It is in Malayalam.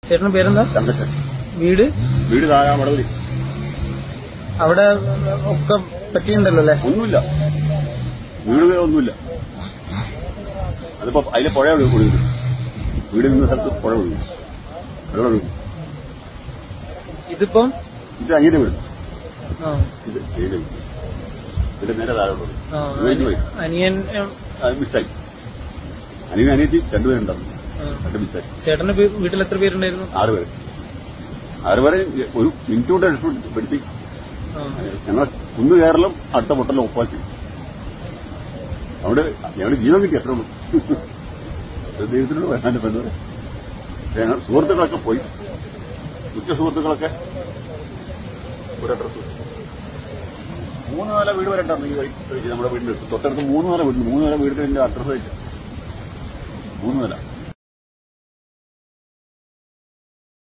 ചേട്ടന്റെ പേരെന്താ തങ്കച്ചൻ വീട് വീട് താഴെ മടവലി അവിടെ ഒക്കെ പറ്റിയിട്ടുണ്ടല്ലോ അല്ലേ ഒന്നുമില്ല വീട് ഒന്നുമില്ല അതിപ്പോ അതിലെ പുഴ ഒഴുകും വീട് നിന്ന സ്ഥലത്ത് പുഴ ഒഴുകും വെള്ളം ഒഴുകും ഇതിപ്പം ഇത് അങ്ങനെ വീട് ആ, ഇത് ഇതിലെ വീട് ഇതിന്റെ നേരെ താഴോട്ട് ആ, വീട്ടിൽ പോയി അനിയൻ ഏ, അത് മിസ്സായി അനിയൻ അനിയത്തി രണ്ടുപേരുണ്ടാവും ആ. രണ്ട് മിസ്സായി ചേട്ടന്റെ വീ- വീട്ടിൽ എത്ര പേരുണ്ടായിരുന്നു ആറ് പേര് ആറ് പേരെ ഒരു മിനിറ്റ് കൊണ്ട് രക്ഷപ്പെടുത്തി ആ, ഞങ്ങളെ കുന്നു കയറലും അടുത്ത പൊട്ടലും ഒപ്പാക്കി അവിടെ ഞങ്ങൾ ജീവൻ കിട്ടി അത്രേ ഉള്ളൂ അത് ദൈവത്തിനോട് വരാണ്ട് പെണ്ണത് ഞങ്ങൾ സുഹൃത്തുക്കളൊക്കെ പോയി ഉച്ച സുഹൃത്തുക്കളൊക്കെ ഒരു അഡ്രസ് മൂന്ന് നില വീട് വരെ ഉണ്ടായിരുന്നു ഈ വഴി വഴി നമ്മുടെ വീടിന്റെ അടുത്ത് തൊട്ടടുത്ത് മൂന്ന് നില വീട് മൂന്ന് നില വീടിന്റെ അഡ്രസ് വെച്ച് മൂന്ന് നില